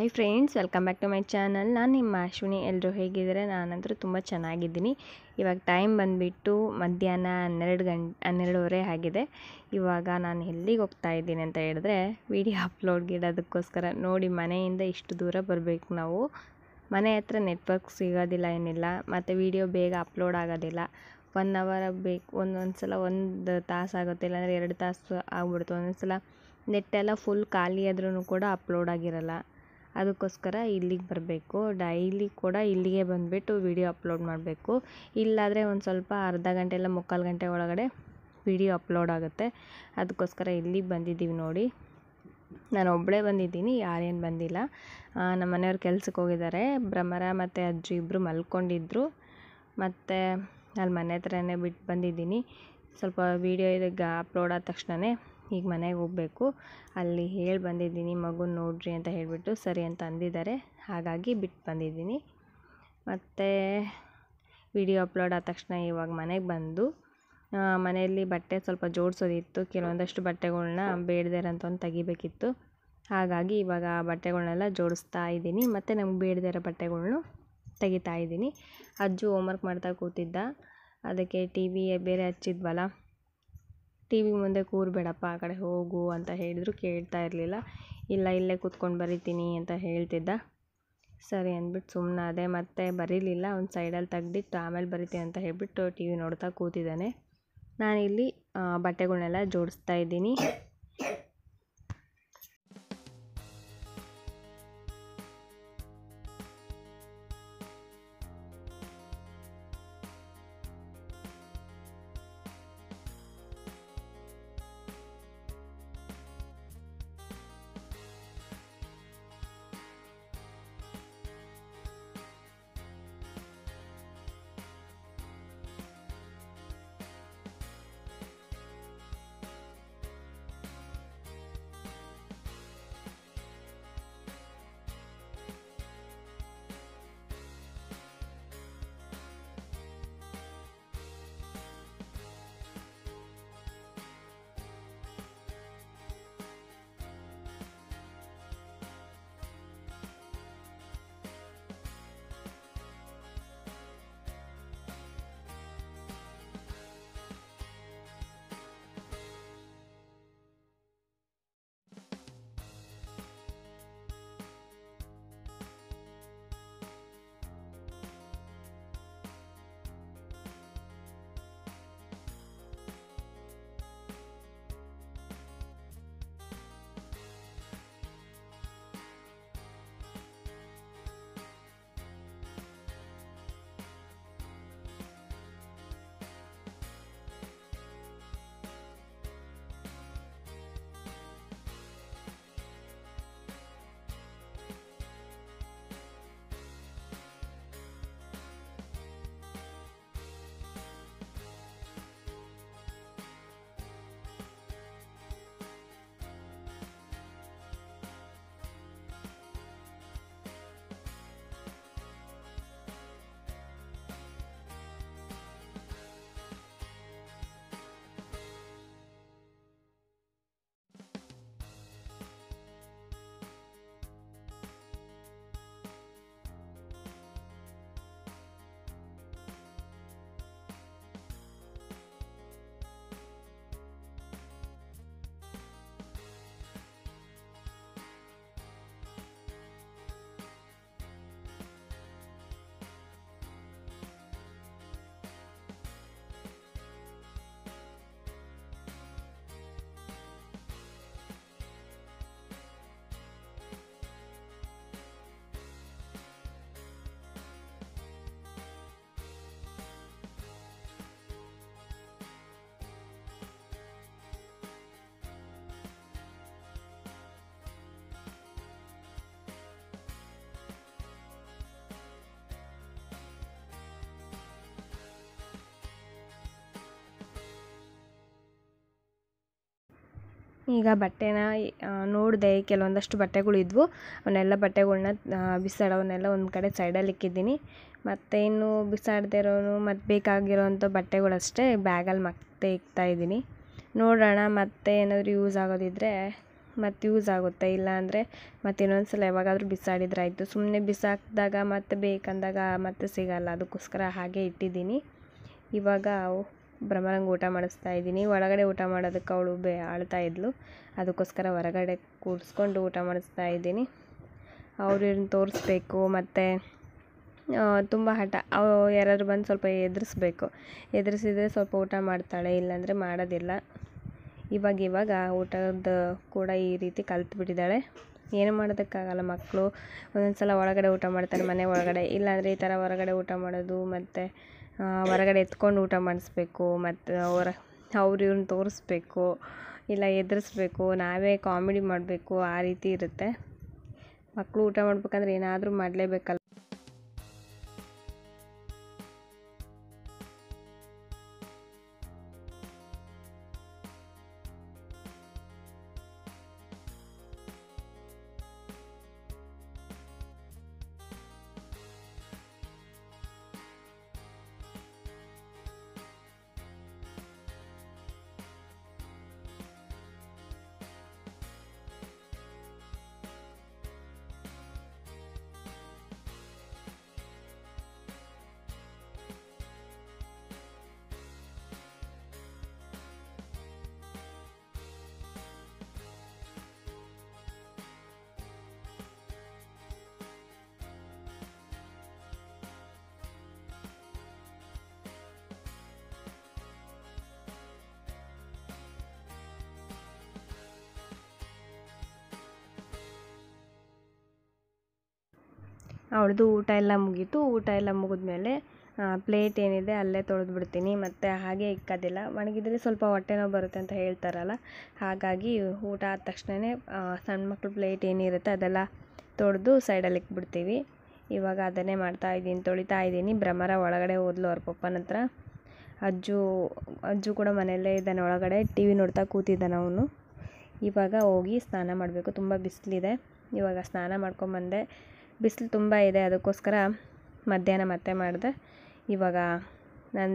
hi friends welcome back to my channel ನಾನು ನಿಮ್ಮ ಅಶ್ವಿನಿ ಎಲ್ಲರೂ ಹೇಗಿದ್ದಾರೆ ನಾನಂತರೂ ತುಂಬ ಚೆನ್ನಾಗಿದ್ದೀನಿ ಇವಾಗ ಟೈಮ್ ಬಂದುಬಿಟ್ಟು ಮಧ್ಯಾಹ್ನ ಹನ್ನೆರಡು ಗಂಟೆ ಹನ್ನೆರಡುವರೆ ಆಗಿದೆ ಇವಾಗ ನಾನು ಎಲ್ಲಿಗೆ ಹೋಗ್ತಾ ಇದ್ದೀನಿ ಅಂತ ಹೇಳಿದ್ರೆ ವಿಡಿಯೋ ಅಪ್ಲೋಡ್ಗೆ ಇಡೋದಕ್ಕೋಸ್ಕರ ನೋಡಿ ಮನೆಯಿಂದ ಇಷ್ಟು ದೂರ ಬರಬೇಕು ನಾವು ಮನೆ ಹತ್ರ ನೆಟ್ವರ್ಕ್ ಸಿಗೋದಿಲ್ಲ ಏನಿಲ್ಲ ಮತ್ತು ವಿಡಿಯೋ ಬೇಗ ಅಪ್ಲೋಡ್ ಆಗೋದಿಲ್ಲ ಒನ್ ಅವರ್ ಬೇಕು ಒಂದೊಂದು ಸಲ ಒಂದು ತಾಸು ಆಗುತ್ತೆ ಇಲ್ಲಾಂದರೆ ಎರಡು ತಾಸು ಆಗ್ಬಿಡುತ್ತೆ ಒಂದೊಂದು ಸಲ ನೆಟ್ಟೆಲ್ಲ ಫುಲ್ ಖಾಲಿ ಆದ್ರೂ ಕೂಡ ಅಪ್ಲೋಡ್ ಆಗಿರಲ್ಲ ಅದಕ್ಕೋಸ್ಕರ ಇಲ್ಲಿಗೆ ಬರಬೇಕು ಡೈಲಿ ಕೂಡ ಇಲ್ಲಿಗೆ ಬಂದುಬಿಟ್ಟು ವಿಡಿಯೋ ಅಪ್ಲೋಡ್ ಮಾಡಬೇಕು ಇಲ್ಲಾದರೆ ಒಂದು ಸ್ವಲ್ಪ ಅರ್ಧ ಗಂಟೆ ಇಲ್ಲ ಮುಕ್ಕಾಲು ಗಂಟೆ ಒಳಗಡೆ ವಿಡಿಯೋ ಅಪ್ಲೋಡ್ ಆಗುತ್ತೆ ಅದಕ್ಕೋಸ್ಕರ ಇಲ್ಲಿಗೆ ಬಂದಿದ್ದೀವಿ ನೋಡಿ ನಾನು ಒಬ್ಬಳೇ ಬಂದಿದ್ದೀನಿ ಯಾರೇನು ಬಂದಿಲ್ಲ ನಮ್ಮ ಮನೆಯವ್ರು ಕೆಲ್ಸಕ್ಕೆ ಹೋಗಿದ್ದಾರೆ ಭ್ರಮರ ಮತ್ತು ಅಜ್ಜಿ ಇಬ್ಬರು ಮಲ್ಕೊಂಡಿದ್ದರು ಮತ್ತು ಅಲ್ಲಿ ಮನೆ ಹತ್ರನೇ ಬಿಟ್ಟು ಬಂದಿದ್ದೀನಿ ಸ್ವಲ್ಪ ವೀಡಿಯೋ ಇದಕ್ಕೆ ಅಪ್ಲೋಡ್ ಆದ ತಕ್ಷಣವೇ ಈಗ ಮನೆಗೆ ಹೋಗಬೇಕು ಅಲ್ಲಿ ಹೇಳಿ ಬಂದಿದ್ದೀನಿ ಮಗುನ ನೋಡ್ರಿ ಅಂತ ಹೇಳಿಬಿಟ್ಟು ಸರಿ ಅಂತ ಅಂದಿದ್ದಾರೆ ಹಾಗಾಗಿ ಬಿಟ್ಟು ಬಂದಿದ್ದೀನಿ ಮತ್ತು ವಿಡಿಯೋ ಅಪ್ಲೋಡ್ ಆದ ತಕ್ಷಣ ಇವಾಗ ಮನೆಗೆ ಬಂದು ಮನೆಯಲ್ಲಿ ಬಟ್ಟೆ ಸ್ವಲ್ಪ ಜೋಡಿಸೋದಿತ್ತು ಕೆಲವೊಂದಷ್ಟು ಬಟ್ಟೆಗಳ್ನ ಬೇಡದೇ ಇರೋಂಥವ್ನ ತೆಗಿಬೇಕಿತ್ತು ಹಾಗಾಗಿ ಇವಾಗ ಬಟ್ಟೆಗಳ್ನೆಲ್ಲ ಜೋಡಿಸ್ತಾ ಇದ್ದೀನಿ ಮತ್ತು ನಮ್ಗೆ ಬೇಡದೇ ಇರೋ ಬಟ್ಟೆಗಳ್ನು ತೆಗಿತಾ ಇದ್ದೀನಿ ಅಜ್ಜು ಹೋಮ್ವರ್ಕ್ ಮಾಡ್ತಾ ಕೂತಿದ್ದ ಅದಕ್ಕೆ ಟಿ ವಿ ಬೇರೆ ಹಚ್ಚಿದ್ವಲ್ಲ ಟಿ ವಿ ಮುಂದೆ ಕೂರಬೇಡಪ್ಪ ಆ ಕಡೆ ಹೋಗು ಅಂತ ಹೇಳಿದ್ರು ಕೇಳ್ತಾ ಇರಲಿಲ್ಲ ಇಲ್ಲ ಇಲ್ಲೇ ಕೂತ್ಕೊಂಡು ಬರಿತೀನಿ ಅಂತ ಹೇಳ್ತಿದ್ದ ಸರಿ ಅಂದ್ಬಿಟ್ಟು ಸುಮ್ಮನಾದೆ ಮತ್ತೆ ಬರೀಲಿಲ್ಲ ಒಂದು ಸೈಡಲ್ಲಿ ತೆಗ್ದಿಟ್ಟು ಆಮೇಲೆ ಬರಿತೀನಿ ಅಂತ ಹೇಳಿಬಿಟ್ಟು ಟಿ ವಿ ನೋಡ್ತಾ ಕೂತಿದ್ದಾನೆ ನಾನಿಲ್ಲಿ ಬಟ್ಟೆಗಳ್ನೆಲ್ಲ ಜೋಡಿಸ್ತಾ ಇದ್ದೀನಿ ಈಗ ಬಟ್ಟೆನ ನೋಡಿದೆ ಕೆಲವೊಂದಷ್ಟು ಬಟ್ಟೆಗಳು ಇದ್ವು ಅವನ್ನೆಲ್ಲ ಬಟ್ಟೆಗಳ್ನ ಬಿಸಾಡೋವನ್ನೆಲ್ಲ ಒಂದು ಕಡೆ ಸೈಡಲ್ಲಿ ಇಕ್ಕಿದ್ದೀನಿ ಮತ್ತು ಇನ್ನು ಬಿಸಾಡದೇ ಇರೋನು ಮತ್ತು ಬೇಕಾಗಿರೋವಂಥ ಬಟ್ಟೆಗಳಷ್ಟೇ ಬ್ಯಾಗಲ್ಲಿ ಮತ್ತೆ ಇಕ್ತಾ ಇದ್ದೀನಿ ನೋಡೋಣ ಮತ್ತೆ ಏನಾದರೂ ಯೂಸ್ ಆಗೋದಿದ್ದರೆ ಮತ್ತು ಯೂಸ್ ಆಗುತ್ತೆ ಇಲ್ಲಾಂದರೆ ಮತ್ತು ಇನ್ನೊಂದು ಸಲ ಯಾವಾಗಾದರೂ ಬಿಸಾಡಿದ್ರೆ ಆಯಿತು ಸುಮ್ಮನೆ ಬಿಸಾಕಿದಾಗ ಮತ್ತೆ ಬೇಕಂದಾಗ ಮತ್ತೆ ಸಿಗಲ್ಲ ಅದಕ್ಕೋಸ್ಕರ ಹಾಗೆ ಇಟ್ಟಿದ್ದೀನಿ ಇವಾಗ ಭ್ರಮರಂಗೆ ಊಟ ಮಾಡಿಸ್ತಾ ಇದ್ದೀನಿ ಒಳಗಡೆ ಊಟ ಮಾಡೋದಕ್ಕೆ ಅವಳು ಬೇ ಆಳ್ತಾ ಇದ್ಲು ಅದಕ್ಕೋಸ್ಕರ ಹೊರಗಡೆ ಕೂರಿಸ್ಕೊಂಡು ಊಟ ಮಾಡಿಸ್ತಾ ಇದ್ದೀನಿ ಅವ್ರನ್ನ ತೋರಿಸ್ಬೇಕು ಮತ್ತು ತುಂಬ ಹಠ ಅವು ಯಾರಾದ್ರು ಬಂದು ಸ್ವಲ್ಪ ಎದುರಿಸ್ಬೇಕು ಎದುರಿಸಿದ್ರೆ ಸ್ವಲ್ಪ ಊಟ ಮಾಡ್ತಾಳೆ ಇಲ್ಲಾಂದರೆ ಮಾಡೋದಿಲ್ಲ ಇವಾಗ ಇವಾಗ ಊಟದ ಕೂಡ ಈ ರೀತಿ ಕಲ್ತ್ಬಿಟ್ಟಿದ್ದಾಳೆ ಏನು ಮಾಡೋದಕ್ಕಾಗಲ್ಲ ಮಕ್ಕಳು ಒಂದೊಂದು ಸಲ ಒಳಗಡೆ ಊಟ ಮಾಡ್ತಾರೆ ಮನೆ ಒಳಗಡೆ ಇಲ್ಲಾಂದರೆ ಈ ಥರ ಹೊರಗಡೆ ಊಟ ಮಾಡೋದು ಮತ್ತು ಹೊರಗಡೆ ಎತ್ಕೊಂಡು ಊಟ ಮಾಡಿಸ್ಬೇಕು ಮತ್ತು ಅವರ ಅವ್ರು ಇವ್ರನ್ನ ತೋರಿಸ್ಬೇಕು ಇಲ್ಲ ಎದುರಿಸ್ಬೇಕು ನಾವೇ ಕಾಮಿಡಿ ಮಾಡಬೇಕು ಆ ರೀತಿ ಇರುತ್ತೆ ಮಕ್ಕಳು ಊಟ ಮಾಡ್ಬೇಕಂದ್ರೆ ಏನಾದರೂ ಮಾಡಲೇಬೇಕಲ್ಲ ಅವಳದು ಊಟ ಎಲ್ಲ ಮುಗೀತು ಊಟ ಎಲ್ಲ ಮುಗಿದ್ಮೇಲೆ ಪ್ಲೇಟ್ ಏನಿದೆ ಅಲ್ಲೇ ತೊಳೆದು ಬಿಡ್ತೀನಿ ಮತ್ತು ಹಾಗೆ ಇಕ್ಕೋದಿಲ್ಲ ಒಣಗಿದ್ರೆ ಸ್ವಲ್ಪ ಹೊಟ್ಟೆ ನೋವು ಬರುತ್ತೆ ಅಂತ ಹೇಳ್ತಾರಲ್ಲ ಹಾಗಾಗಿ ಊಟ ಆದ ತಕ್ಷಣವೇ ಸಣ್ಣ ಮಕ್ಳ ಪ್ಲೇಟ್ ಏನಿರುತ್ತೆ ಅದೆಲ್ಲ ತೊಳೆದು ಸೈಡಲ್ಲಿ ಇಕ್ಬಿಡ್ತೀವಿ ಇವಾಗ ಅದನ್ನೇ ಮಾಡ್ತಾ ಇದ್ದೀನಿ ತೊಳಿತಾ ಇದ್ದೀನಿ ಭ್ರಮರ ಒಳಗಡೆ ಹೋದ್ಲು ಅವ್ರ ಪಪ್ಪನ ಹತ್ರ ಅಜ್ಜು ಅಜ್ಜು ಕೂಡ ಮನೆಯಲ್ಲೇ ಇದ್ದಾನೆ ಒಳಗಡೆ ಟಿ ವಿ ನೋಡ್ತಾ ಕೂತಿದ್ದಾನೆ ಅವನು ಇವಾಗ ಹೋಗಿ ಸ್ನಾನ ಮಾಡಬೇಕು ತುಂಬ ಬಿಸಿಲಿದೆ ಇವಾಗ ಸ್ನಾನ ಮಾಡ್ಕೊಂಬಂದೆ ಬಿಸಿಲು ತುಂಬ ಇದೆ ಅದಕ್ಕೋಸ್ಕರ ಮಧ್ಯಾಹ್ನ ಮತ್ತೆ ಮಾಡಿದೆ ಇವಾಗ ನಾನು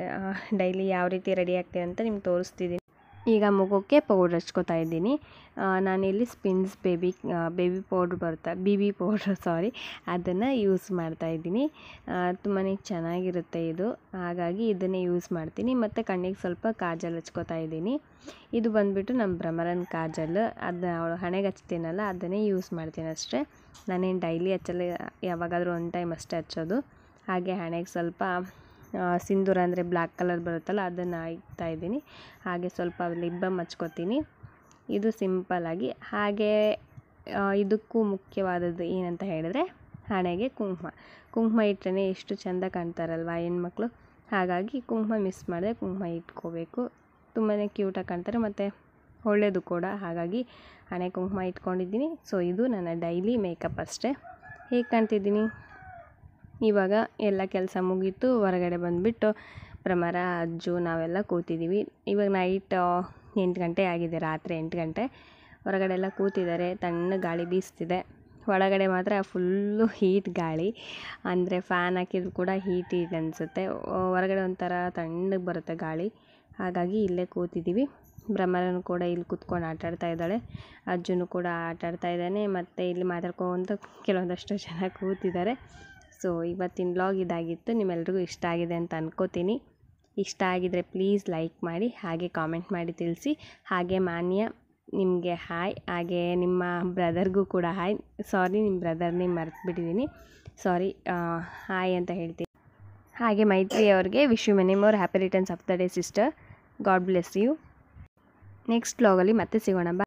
ಡೈಲಿ ಯಾವ ರೀತಿ ರೆಡಿ ಆಗ್ತೀನಿ ಅಂತ ನಿಮ್ಗೆ ತೋರಿಸ್ತಿದ್ದೀನಿ ಈಗ ಮಗುಕ್ಕೆ ಪೌಡ್ರ್ ಹಚ್ಕೋತಾ ಇದ್ದೀನಿ ನಾನಿಲ್ಲಿ ಸ್ಪಿನ್ಸ್ ಬೇಬಿ ಬೇಬಿ ಪೌಡ್ರ್ ಬರುತ್ತೆ ಬಿ ಬಿ ಪೌಡ್ರ್ ಸಾರಿ ಅದನ್ನು ಯೂಸ್ ಮಾಡ್ತಾ ಇದ್ದೀನಿ ತುಂಬಾ ಚೆನ್ನಾಗಿರುತ್ತೆ ಇದು ಹಾಗಾಗಿ ಇದನ್ನೇ ಯೂಸ್ ಮಾಡ್ತೀನಿ ಮತ್ತು ಕಣ್ಣಿಗೆ ಸ್ವಲ್ಪ ಕಾಜಲ್ ಹಚ್ಕೋತಾ ಇದ್ದೀನಿ ಇದು ಬಂದುಬಿಟ್ಟು ನಮ್ಮ ಭ್ರಮರನ್ ಕಾಜಲ್ ಅದನ್ನ ಅವಳು ಹಣೆಗೆ ಹಚ್ತೀನಲ್ಲ ಅದನ್ನೇ ಯೂಸ್ ಮಾಡ್ತೀನಿ ಅಷ್ಟೇ ನಾನೇನು ಡೈಲಿ ಹಚ್ಚಲ್ಲ ಯಾವಾಗಾದರೂ ಒನ್ ಟೈಮ್ ಅಷ್ಟೇ ಹಚ್ಚೋದು ಹಾಗೆ ಹಣೆಗೆ ಸ್ವಲ್ಪ ಸಿಂಧೂರ ಅಂದರೆ ಬ್ಲ್ಯಾಕ್ ಕಲರ್ ಬರುತ್ತಲ್ಲ ಅದನ್ನು ಇಡ್ತಾ ಇದ್ದೀನಿ ಹಾಗೆ ಸ್ವಲ್ಪ ಲಿಪ್ ಬಾಮ್ ಹಚ್ಕೋತೀನಿ ಇದು ಸಿಂಪಲ್ಲಾಗಿ ಹಾಗೆ ಇದಕ್ಕೂ ಮುಖ್ಯವಾದದ್ದು ಏನಂತ ಹೇಳಿದ್ರೆ ಹಣೆಗೆ ಕುಂಕುಮ ಕುಂಕುಮ ಇಟ್ಟರೆ ಎಷ್ಟು ಚೆಂದ ಕಾಣ್ತಾರಲ್ವ ಹೆಣ್ಮಕ್ಳು ಹಾಗಾಗಿ ಕುಂಕುಮ ಮಿಸ್ ಮಾಡಿದೆ ಕುಂಕುಮ ಇಟ್ಕೋಬೇಕು ತುಂಬಾ ಕ್ಯೂಟಾಗಿ ಕಾಣ್ತಾರೆ ಮತ್ತು ಒಳ್ಳೆಯದು ಕೂಡ ಹಾಗಾಗಿ ಹಣೆ ಕುಂಕುಮ ಇಟ್ಕೊಂಡಿದ್ದೀನಿ ಸೊ ಇದು ನನ್ನ ಡೈಲಿ ಮೇಕಪ್ ಅಷ್ಟೇ ಹೇಗೆ ಕಾಣ್ತಿದ್ದೀನಿ ಇವಾಗ ಎಲ್ಲ ಕೆಲಸ ಮುಗೀತು ಹೊರಗಡೆ ಬಂದುಬಿಟ್ಟು ಭ್ರಮರ ಅಜ್ಜು ನಾವೆಲ್ಲ ಕೂತಿದ್ದೀವಿ ಇವಾಗ ನೈಟ್ ಎಂಟು ಗಂಟೆ ಆಗಿದೆ ರಾತ್ರಿ ಎಂಟು ಗಂಟೆ ಹೊರಗಡೆ ಎಲ್ಲ ಕೂತಿದ್ದಾರೆ ತಣ್ಣ ಗಾಳಿ ಬೀಸ್ತಿದೆ ಒಳಗಡೆ ಮಾತ್ರ ಫುಲ್ಲು ಹೀಟ್ ಗಾಳಿ ಅಂದರೆ ಫ್ಯಾನ್ ಹಾಕಿದ್ರು ಕೂಡ ಹೀಟ್ ಹೀಟ್ ಅನಿಸುತ್ತೆ ಹೊರಗಡೆ ಒಂಥರ ತಣ್ಣಗೆ ಬರುತ್ತೆ ಗಾಳಿ ಹಾಗಾಗಿ ಇಲ್ಲೇ ಕೂತಿದ್ದೀವಿ ಭ್ರಮರನು ಕೂಡ ಇಲ್ಲಿ ಕೂತ್ಕೊಂಡು ಆಟಾಡ್ತಾ ಇದ್ದಾಳೆ ಅಜ್ಜುನು ಕೂಡ ಆಟಾಡ್ತಾ ಇದ್ದಾನೆ ಮತ್ತು ಇಲ್ಲಿ ಮಾತಾಡ್ಕೊಂತ ಕೆಲವೊಂದಷ್ಟು ಜನ ಕೂತಿದ್ದಾರೆ ಸೊ ಇವತ್ತಿನ ವ್ಲಾಗ್ ಇದಾಗಿತ್ತು ನಿಮ್ಮೆಲ್ರಿಗೂ ಇಷ್ಟ ಆಗಿದೆ ಅಂತ ಅನ್ಕೋತೀನಿ ಇಷ್ಟ ಆಗಿದರೆ ಪ್ಲೀಸ್ ಲೈಕ್ ಮಾಡಿ ಹಾಗೆ ಕಾಮೆಂಟ್ ಮಾಡಿ ತಿಳಿಸಿ ಹಾಗೆ ಮಾನ್ಯ ನಿಮಗೆ ಹಾಯ್ ಹಾಗೆ ನಿಮ್ಮ ಬ್ರದರ್ಗೂ ಕೂಡ ಹಾಯ್ ಸಾರಿ ನಿಮ್ಮ ಬ್ರದರ್ನೇ ಮರೆತುಬಿಟ್ಟಿದ್ದೀನಿ ಸಾರಿ ಹಾಯ್ ಅಂತ ಹೇಳ್ತೀನಿ ಹಾಗೆ ಮೈತ್ರಿ ಅವ್ರಿಗೆ wish you many more happy returns of the day sister God bless you next ವ್ಲಾಗಲ್ಲಿ ಮತ್ತೆ ಸಿಗೋಣ ಬಾ